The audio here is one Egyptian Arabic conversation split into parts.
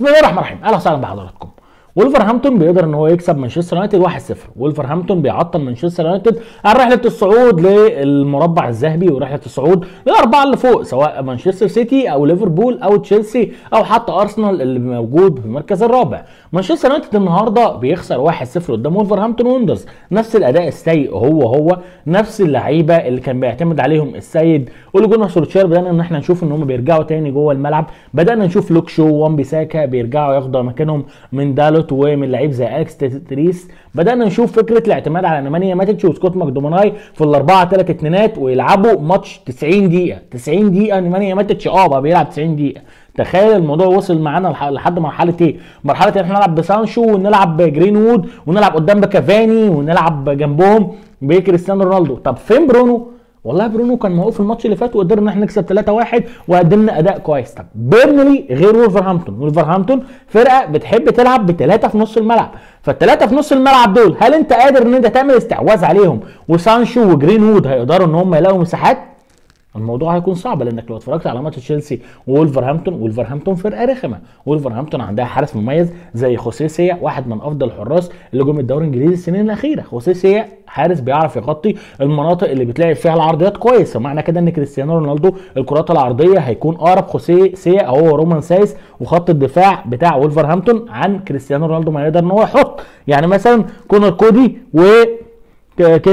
بسم الله الرحمن الرحيم اهلا وسهلا بحضراتكم ولفرهامبتون بيقدر ان هو يكسب مانشستر يونايتد 1-0 ولفرهامبتون بيعطل مانشستر يونايتد عن رحله الصعود للمربع الذهبي ورحله الصعود للاربعه اللي فوق سواء مانشستر سيتي او ليفربول او تشيلسي او حتى ارسنال اللي موجود في المركز الرابع مانشستر يونايتد النهارده بيخسر 1-0 قدام ولفرهامبتون وندرز نفس الاداء السيء هو هو نفس اللعيبه اللي كان بيعتمد عليهم السيد اولي جونر سولشير بدانا ان احنا نشوف ان هم بيرجعوا تاني جوه الملعب بدانا نشوف لوك شو وان بيساكا بيرجعوا ياخدوا مكانهم من دالوت ومن لعيب زي اليكس تريس بدانا نشوف فكره الاعتماد على نمانيا ماتيتش وسكوت ماكدوماناي في الاربعه ثلاث اتنينات ويلعبوا ماتش 90 دقيقه 90 دقيقه نمانيا ماتيتش اه بقى بيلعب 90 دقيقه تخيل الموضوع وصل معانا لحد مرحله ايه؟ مرحله ان احنا نلعب بسانشو ونلعب بجرين وود ونلعب قدام بكافاني ونلعب جنبهم بكريستيانو رونالدو طب فين برونو؟ والله برونو كان موقوف الماتش اللي فات وقدرنا ان احنا نكسب 3-1 وقدمنا اداء كويس طب بيرنلي غير وولفرهامبتون وولفرهامبتون فرقه بتحب تلعب بثلاثه في نص الملعب فالثلاثه في نص الملعب دول هل انت قادر ان انت تعمل استحواذ عليهم وسانشو وجرين وود هيقدروا ان هم يلاقوا مساحات الموضوع هيكون صعب لانك لو اتفرجت على ماتش تشيلسي وولفرهامبتون وولفرهامبتون فرقه رخمه وولفرهامبتون عندها حارس مميز زي خوسيسيا واحد من افضل الحراس اللي جم الدوري الانجليزي السنين الاخيره خوسيسيا حارس بيعرف يغطي المناطق اللي بتلاقي فيها العرضيات كويس ومعنى كده ان كريستيانو رونالدو الكرات العرضيه هيكون اقرب خوسيسيا هو رومان سايس وخط الدفاع بتاع وولفرهامبتون عن كريستيانو رونالدو ما يقدر ان هو يحط يعني مثلا كونر كودي و ك... ك...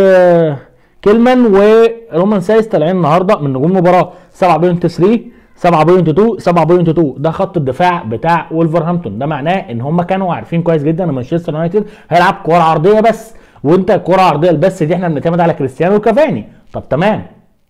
كيلمان ورومان سايس طالعين النهارده من نجوم المباراه 7.3 7.2 7.2 ده خط الدفاع بتاع وولفرهامبتون ده معناه ان هم كانوا عارفين كويس جدا ان مانشستر يونايتد هيلعب كوره عرضيه بس وانت الكوره عرضيه بس دي احنا بنعتمد على كريستيانو وكافاني طب تمام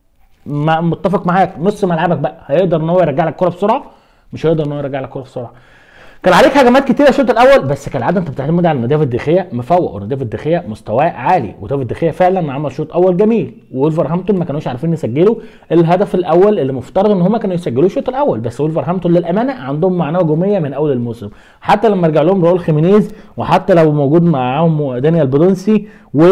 ما متفق معاك نص ملعبك بقى هيقدر ان هو يرجع لك الكوره بسرعه مش هيقدر ان هو يرجع لك الكوره بسرعه كان عليك هجمات كتير الشوط الاول بس كالعاده انت بتعتمد على ان ديفيد دخيا مفوق وان ديفيد دخيا مستواه عالي وديفيد دخيا فعلا عمل شوط اول جميل وولفرهامبتون ما كانوش عارفين يسجلوا الهدف الاول اللي مفترض ان هم كانوا يسجلوه الشوط الاول بس وولفرهامبتون للامانه عندهم معنويه هجوميه من اول الموسم حتى لما رجع لهم راؤول خيمينيز وحتى لو موجود معاهم دانيال بودونسي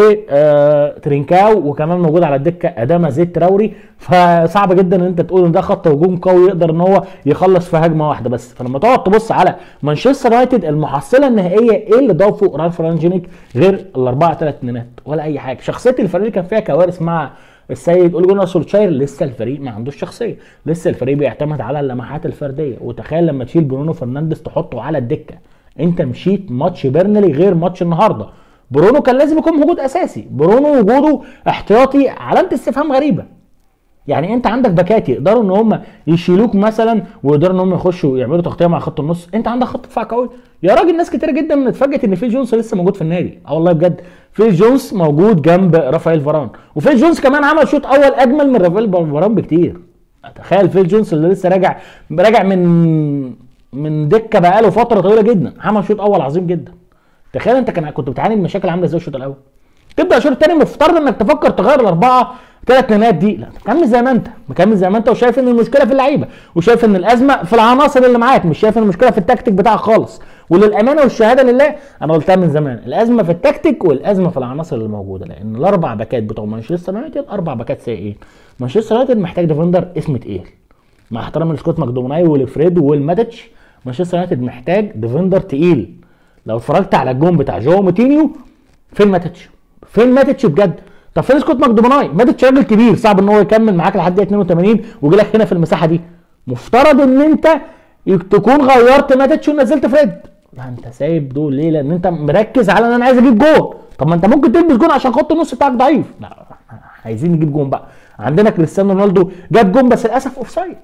وترينكاو وكمان موجود على الدكه اداما زيت تراوري فصعب جدا ان انت تقول ان ده خط هجوم قوي يقدر ان هو يخلص في هجمه واحده بس فلما تقعد تبص على مانشستر يونايتد المحصله النهائيه ايه اللي ضافه رالف رانجينيك غير الاربعه ثلاث اتنينات ولا اي حاجه شخصيه الفريق اللي كان فيها كوارث مع السيد اولي جونر سولشاير لسه الفريق ما عندوش شخصيه لسه الفريق بيعتمد على اللمحات الفرديه وتخيل لما تشيل برونو فرنانديز تحطه على الدكه انت مشيت ماتش بيرنلي غير ماتش النهارده برونو كان لازم يكون موجود اساسي برونو وجوده احتياطي علامه استفهام غريبه يعني انت عندك باكات يقدروا ان هم يشيلوك مثلا ويقدروا ان هم يخشوا يعملوا تغطيه مع خط النص انت عندك خط دفاع قوي يا راجل ناس كتير جدا اتفاجئت ان فيل جونز لسه موجود في النادي اه والله بجد فيل جونز موجود جنب رافائيل فاران وفيل جونز كمان عمل شوط اول اجمل من رافائيل فاران بكتير تخيل فيل جونز اللي لسه راجع راجع من من دكه بقاله فتره طويله جدا عمل شوط اول عظيم جدا تخيل انت كان كنت بتعاني من مشاكل عامله ازاي الشوط الاول تبدا الشوط الثاني مفترض انك تفكر تغير الاربعه ثلاث نانات دي لا مكمل زي ما انت مكمل زي ما انت وشايف ان المشكله في اللعيبه وشايف ان الازمه في العناصر اللي معاك مش شايف ان المشكله في التكتيك بتاعك خالص وللامانه والشهاده لله انا قلتها من زمان الازمه في التكتيك والازمه في العناصر اللي موجوده لان الاربع باكات بتوع مانشستر يونايتد اربع باكات سيئين مانشستر يونايتد محتاج ديفندر اسم تقيل مع احترامي لسكوت ماكدوموناي والفريد والماتش مانشستر يونايتد محتاج ديفندر تقيل لو اتفرجت على الجون بتاع جو موتينيو فين ماتتش فين ماتتش بجد طب فين سكوت ماكدوماناي ماتتش راجل كبير صعب ان هو يكمل معاك لحد 82 ويجي لك هنا في المساحه دي مفترض ان انت تكون غيرت ماتتش ونزلت فريد لا انت سايب دول ليه لان انت مركز على ان انا عايز اجيب جون طب ما انت ممكن تلبس جون عشان خط النص بتاعك ضعيف لا عايزين نجيب جون بقى عندنا كريستيانو رونالدو جاب جون بس للاسف اوف سايد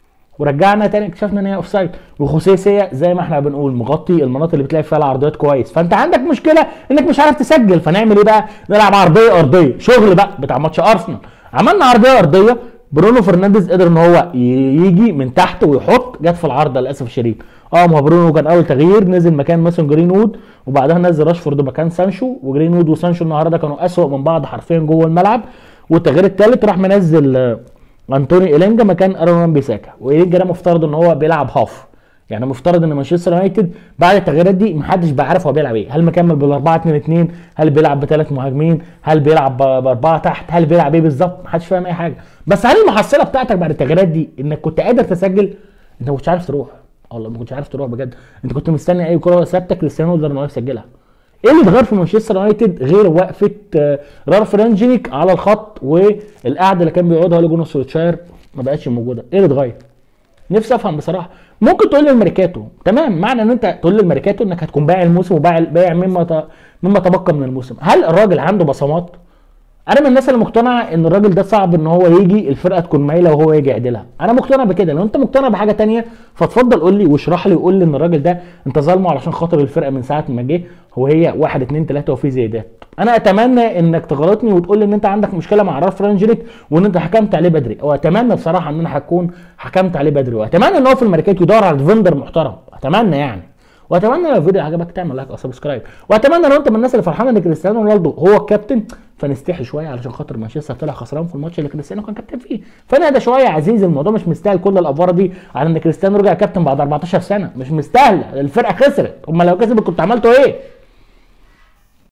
ورجعنا تاني اكتشفنا ان هي اوف سايد وخصوصيه زي ما احنا بنقول مغطي المناطق اللي بتلاقي فيها العرضيات كويس فانت عندك مشكله انك مش عارف تسجل فنعمل ايه بقى نلعب عرضيه ارضيه شغل بقى بتاع ماتش ارسنال عملنا عرضيه ارضيه برونو فرنانديز قدر ان هو يجي من تحت ويحط جت في العارضه للاسف الشديد اه ما برونو كان اول تغيير نزل مكان ماسون جرين وود وبعدها نزل راشفورد مكان سانشو وجرين وود وسانشو النهارده كانوا اسوء من بعض حرفيا جوه الملعب والتغيير الثالث راح منزل انتوني ايلينجا مكان ارون بيساكا وايلينجا ده مفترض ان هو بيلعب هاف يعني مفترض ان مانشستر يونايتد بعد التغييرات دي محدش بقى عارف هو بيلعب ايه هل مكمل بال 4 2 2 هل بيلعب بثلاث مهاجمين هل بيلعب باربعه تحت هل بيلعب ايه بالظبط محدش فاهم اي حاجه بس هل المحصله بتاعتك بعد التغييرات دي انك كنت قادر تسجل انت مش عارف تروح والله ما كنتش عارف تروح بجد انت كنت مستني اي كره ثابته كريستيانو يقدر ان هو يسجلها ايه اللي اتغير في مانشستر يونايتد غير وقفه آه، رالف رانجينيك على الخط والقعده اللي كان بيقعدها لجونو سولشاير ما بقتش موجوده ايه اللي اتغير نفسي افهم بصراحه ممكن تقول لي الميركاتو تمام معنى ان انت تقول لي الميركاتو انك هتكون بايع الموسم وبايع بايع مما ت- مما تبقى من الموسم هل الراجل عنده بصمات انا من الناس اللي مقتنعه ان الراجل ده صعب ان هو يجي الفرقه تكون مايله وهو يجي يعدلها انا مقتنع بكده لو انت مقتنع بحاجه تانية فاتفضل قول لي واشرح لي وقول لي ان الراجل ده انت ظالمه علشان خاطر الفرقه من ساعه ما جه هو هي واحد اتنين تلاته وفي زيادات انا اتمنى انك تغلطني وتقول لي ان انت عندك مشكله مع رالف رانجينيك وان انت حكمت عليه بدري واتمنى بصراحه ان انا هكون حكمت عليه بدري واتمنى ان هو في الماركات يدور على ديفندر محترم اتمنى يعني واتمنى لو الفيديو عجبك تعمل لايك او سبسكرايب واتمنى لو انت من الناس اللي فرحانه ان كريستيانو رونالدو هو الكابتن فنستحي شويه علشان خاطر مانشستر طلع خسران في الماتش اللي كريستيانو كان كابتن فيه فنهدى شويه يا عزيزي الموضوع مش مستاهل كل الافواره دي على ان كريستيانو رجع كابتن بعد 14 سنه مش مستاهله الفرقه خسرت امال لو كسبت كنت عملتوا ايه